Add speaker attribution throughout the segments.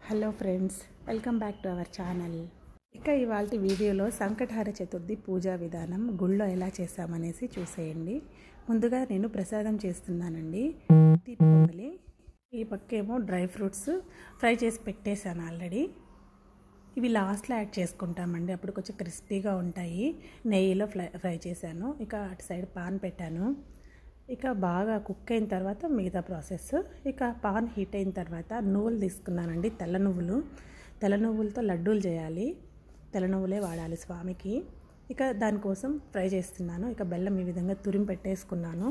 Speaker 1: hello friends welcome back to our channel ఇక ఇవాళ వీడియోలో సంకటహార చతుర్థి పూజా విధానం గుళ్ళో ఎలా చేస్తామనేసి చూసేయండి ముందుగా నేను ప్రసాదం చేస్తున్నానండి తీపి పొంగలి ఈ పక్కేమో డ్రై ఫ్రూట్స్ ఫ్రై చేసి పెట్టేశాను ఆల్రెడీ ఇవి లాస్ట్లో యాడ్ చేసుకుంటామండి అప్పుడు కొంచెం క్రిస్పీగా ఉంటాయి నెయ్యిలో ఫ్రై ఫ్రై చేశాను ఇక అటు సైడ్ పాన్ పెట్టాను ఇక బాగా కుక్ అయిన తర్వాత మిగతా ప్రాసెస్ ఇక పాన్ హీట్ అయిన తర్వాత నువ్వులు తీసుకున్నానండి తెల్ల నువ్వులు తెల్ల నువ్వులతో లడ్డూలు చేయాలి తెల్ల నువ్వులే వాడాలి స్వామికి ఇక దానికోసం ఫ్రై చేస్తున్నాను ఇక బెల్లం ఈ విధంగా తురిమి పెట్టేసుకున్నాను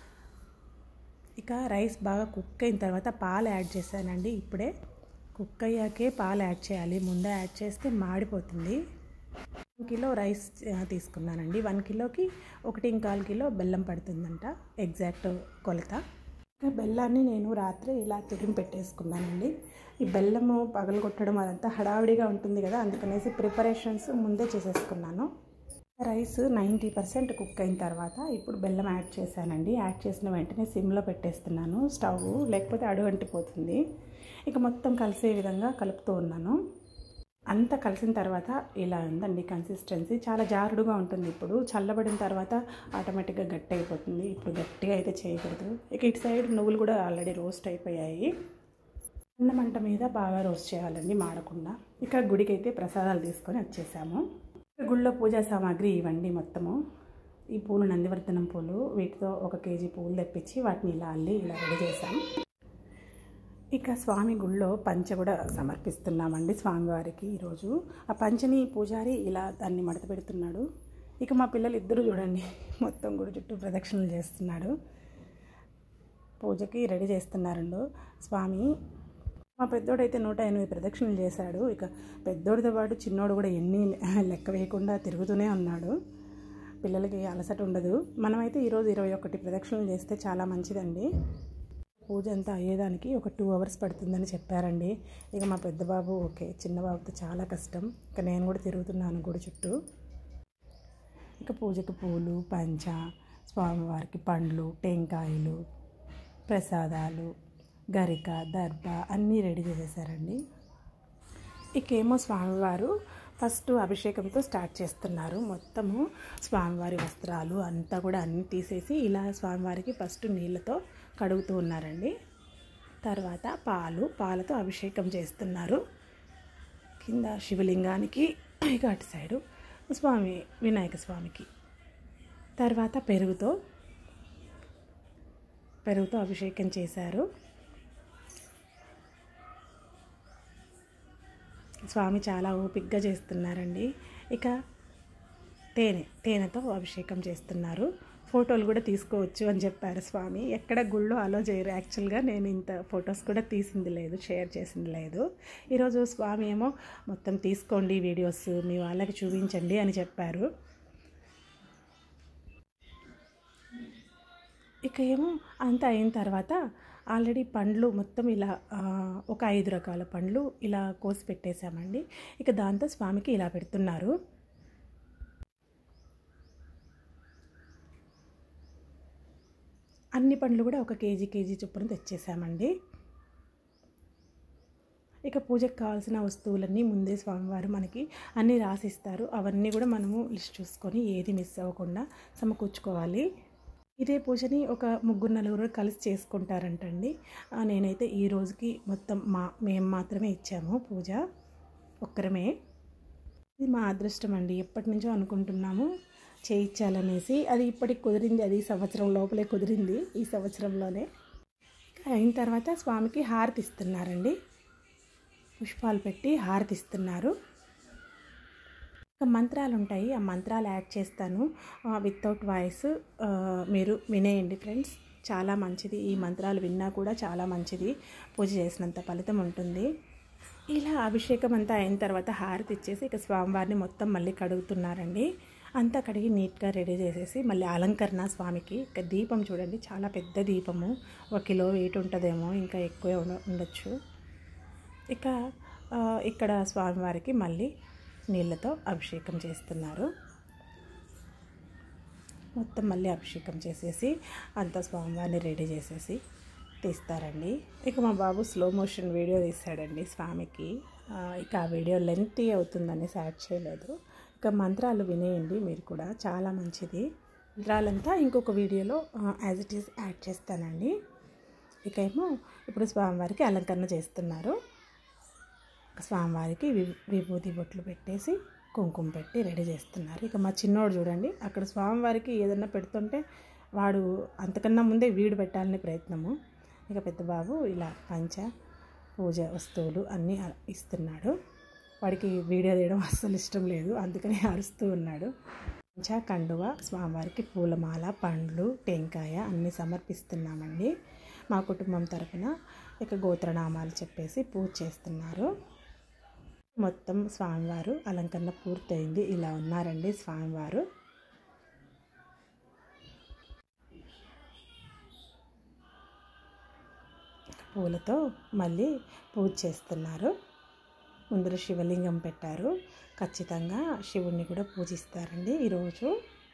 Speaker 1: ఇక రైస్ బాగా కుక్ అయిన తర్వాత పాలు యాడ్ చేశానండి ఇప్పుడే కుక్ అయ్యాకే పాలు యాడ్ చేయాలి ముందే యాడ్ చేస్తే మాడిపోతుంది వన్ కిలో రైస్ తీసుకున్నానండి వన్ కిలోకి ఒకటి ఇంకాలు కిలో బెల్లం పడుతుందంట ఎగ్జాక్ట్ కొలత బెల్లాన్ని నేను రాత్రి ఇలా తురిమి పెట్టేసుకున్నానండి ఈ బెల్లము పగలగొట్టడం అదంతా హడావిడిగా ఉంటుంది కదా అందుకనేసి ప్రిపరేషన్స్ ముందే చేసేసుకున్నాను రైస్ నైంటీ పర్సెంట్ కుక్ అయిన తర్వాత ఇప్పుడు బెల్లం యాడ్ చేశానండి యాడ్ చేసిన వెంటనే సిమ్లో పెట్టేస్తున్నాను స్టవ్ లేకపోతే అడుగంటిపోతుంది ఇక మొత్తం కలిసే విధంగా కలుపుతూ ఉన్నాను అంతా కలిసిన తర్వాత ఇలా ఉందండి కన్సిస్టెన్సీ చాలా జారుడుగా ఉంటుంది ఇప్పుడు చల్లబడిన తర్వాత ఆటోమేటిక్గా గట్టి అయిపోతుంది ఇప్పుడు గట్టిగా అయితే చేయకూడదు ఇక ఇటు సైడ్ నువ్వులు కూడా ఆల్రెడీ రోస్ట్ అయిపోయాయి చిన్న మంట మీద బాగా రోస్ట్ చేయాలండి మాడకుండా ఇక గుడికి అయితే ప్రసాదాలు తీసుకొని వచ్చేసాము గుళ్ళో పూజా సామాగ్రి ఇవ్వండి మొత్తము ఈ పూలు నందివర్ధనం పూలు వీటితో ఒక కేజీ పూలు తెప్పించి వాటిని ఇలా అల్లి ఇలా రెడీ చేసాం ఇక స్వామి గుళ్ళో పంచ కూడా సమర్పిస్తున్నామండి స్వామివారికి ఈరోజు ఆ పంచని పూజారి ఇలా దాన్ని మడత పెడుతున్నాడు ఇక మా పిల్లలు ఇద్దరు చూడండి మొత్తం గుడి చుట్టూ ప్రదక్షిణలు చేస్తున్నాడు పూజకి రెడీ చేస్తున్నారండు స్వామి మా పెద్దోడైతే నూట ఎనిమిది ప్రదక్షిణలు చేశాడు ఇక పెద్దోడితో పాటు చిన్నోడు కూడా ఎన్ని లెక్క వేయకుండా తిరుగుతూనే ఉన్నాడు పిల్లలకి అలసట ఉండదు మనమైతే ఈరోజు ఇరవై ఒకటి ప్రదక్షిణలు చేస్తే చాలా మంచిదండి పూజ అంతా అయ్యేదానికి ఒక టూ అవర్స్ పడుతుందని చెప్పారండి ఇక మా పెద్ద బాబు ఓకే చిన్న బాబుతో చాలా కష్టం ఇక నేను కూడా తిరుగుతున్నాను గుడి చుట్టూ ఇక పూజకి పూలు పంచ స్వామివారికి పండ్లు టెంకాయలు ప్రసాదాలు గరిక దర్భ అన్నీ రెడీ చేసేసారండి ఇకేమో స్వామివారు ఫస్ట్ అభిషేకంతో స్టార్ట్ చేస్తున్నారు మొత్తము స్వామివారి వస్త్రాలు అంతా కూడా అన్నీ తీసేసి ఇలా స్వామివారికి ఫస్ట్ నీళ్ళతో కడుగుతూ ఉన్నారండి తర్వాత పాలు పాలతో అభిషేకం చేస్తున్నారు కింద శివలింగానికి ఇక అటు సైడు స్వామి వినాయక స్వామికి తర్వాత పెరుగుతో పెరుగుతో అభిషేకం చేశారు స్వామి చాలా ఓపిక్గా చేస్తున్నారండి ఇక తేనె తేనెతో అభిషేకం చేస్తున్నారు ఫోటోలు కూడా తీసుకోవచ్చు అని చెప్పారు స్వామి ఎక్కడ గుళ్ళో అలో చేయరు యాక్చువల్గా నేను ఇంత ఫొటోస్ కూడా తీసింది లేదు షేర్ చేసింది లేదు ఈరోజు స్వామి ఏమో మొత్తం తీసుకోండి వీడియోస్ మీ వాళ్ళకి చూపించండి అని చెప్పారు ఇక ఏమో అంతా అయిన తర్వాత ఆల్రెడీ పండ్లు మొత్తం ఇలా ఒక ఐదు రకాల పండ్లు ఇలా కోసి పెట్టేశామండి ఇక దాంతో స్వామికి ఇలా పెడుతున్నారు అన్ని పండ్లు కూడా ఒక కేజీ కేజీ చొప్పున తెచ్చేసామండి ఇక పూజకు కావాల్సిన వస్తువులన్నీ ముందే స్వామివారు మనకి అన్నీ రాసిస్తారు అవన్నీ కూడా మనము లిస్ట్ చూసుకొని ఏది మిస్ అవ్వకుండా సమకూర్చుకోవాలి ఇదే పూజని ఒక ముగ్గురు నలుగురు కలిసి చేసుకుంటారంటండి నేనైతే ఈ రోజుకి మొత్తం మా మేము మాత్రమే ఇచ్చాము పూజ ఒక్కరమే ఇది మా అదృష్టం అండి ఎప్పటి నుంచో అనుకుంటున్నాము చేయించాలనేసి అది ఇప్పటికి కుదిరింది అది సంవత్సరం లోపలే కుదిరింది ఈ సంవత్సరంలోనే అయిన తర్వాత స్వామికి హారతి ఇస్తున్నారండి పుష్పాలు పెట్టి హారతి ఇస్తున్నారు మంత్రాలు ఉంటాయి ఆ మంత్రాలు యాడ్ చేస్తాను వితౌట్ వాయిస్ మీరు వినేయండి ఫ్రెండ్స్ చాలా మంచిది ఈ మంత్రాలు విన్నా కూడా చాలా మంచిది పూజ చేసినంత ఫలితం ఉంటుంది ఇలా అభిషేకం అంతా అయిన తర్వాత హారతి ఇచ్చేసి ఇక స్వామివారిని మొత్తం మళ్ళీ కడుగుతున్నారండి అంతా కడిగి నీట్గా రెడీ చేసేసి మళ్ళీ అలంకరణ స్వామికి ఇక దీపం చూడండి చాలా పెద్ద దీపము ఒక కిలో వెయిట్ ఉంటుందేమో ఇంకా ఎక్కువే ఉండొచ్చు ఇక ఇక్కడ స్వామివారికి మళ్ళీ నీళ్ళతో అభిషేకం చేస్తున్నారు మొత్తం మళ్ళీ అభిషేకం చేసేసి అంత స్వామివారిని రెడీ చేసేసి తీస్తారండి ఇక మా బాబు స్లో మోషన్ వీడియో తీస్తాడండి స్వామికి ఆ, ఇక ఆ వీడియో లెంతీ అవుతుందనేసి యాడ్ చేయలేదు ఇక మంత్రాలు వినేయండి మీరు కూడా చాలా మంచిది మంత్రాలంతా ఇంకొక వీడియోలో యాజ్ ఇట్ ఈస్ యాడ్ చేస్తానండి ఇక ఏమో ఇప్పుడు స్వామివారికి అలంకరణ చేస్తున్నారు స్వామివారికి వి విభూతి బొట్లు పెట్టేసి కుంకుమ పెట్టి రెడీ చేస్తున్నారు ఇక మా చిన్నోడు చూడండి అక్కడ స్వామివారికి ఏదన్నా పెడుతుంటే వాడు అంతకన్నా ముందే వీడు పెట్టాలని ప్రయత్నము ఇక పెద్ద బాబు ఇలా పంచ పూజ వస్తువులు అన్నీ అ- ఇస్తున్నాడు వాడికి వీడియో తీయడం అస్సలు ఇష్టం లేదు అందుకని అరుస్తూ ఉన్నాడు పంచ కండువ స్వామివారికి పూలమాల పండ్లు టెంకాయ అన్నీ సమర్పిస్తున్నామండి మా కుటుంబం తరపున ఇక గోత్రనామాలు చెప్పేసి పూజ చేస్తున్నారు మొత్తం స్వామివారు అలంకరణ పూర్తయింది ఇలా ఉన్నారండి స్వామివారు పూలతో మళ్ళీ పూజ చేస్తున్నారు ముందర శివలింగం పెట్టారు ఖచ్చితంగా శివుణ్ణి కూడా పూజిస్తారండి ఈరోజు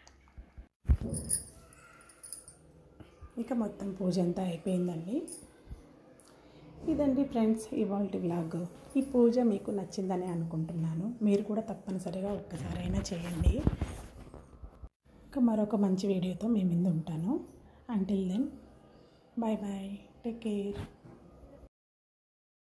Speaker 1: ఇక మొత్తం పూజ అంతా అయిపోయిందండి ఇదండి ఫ్రెండ్స్ ఇవాళ వ్లాగ్ ఈ పూజ మీకు నచ్చిందని అనుకుంటున్నాను మీరు కూడా తప్పనిసరిగా ఒక్కసారైనా చేయండి ఇంకా మరొక మంచి వీడియోతో మీ ముందు ఉంటాను until then bye bye take care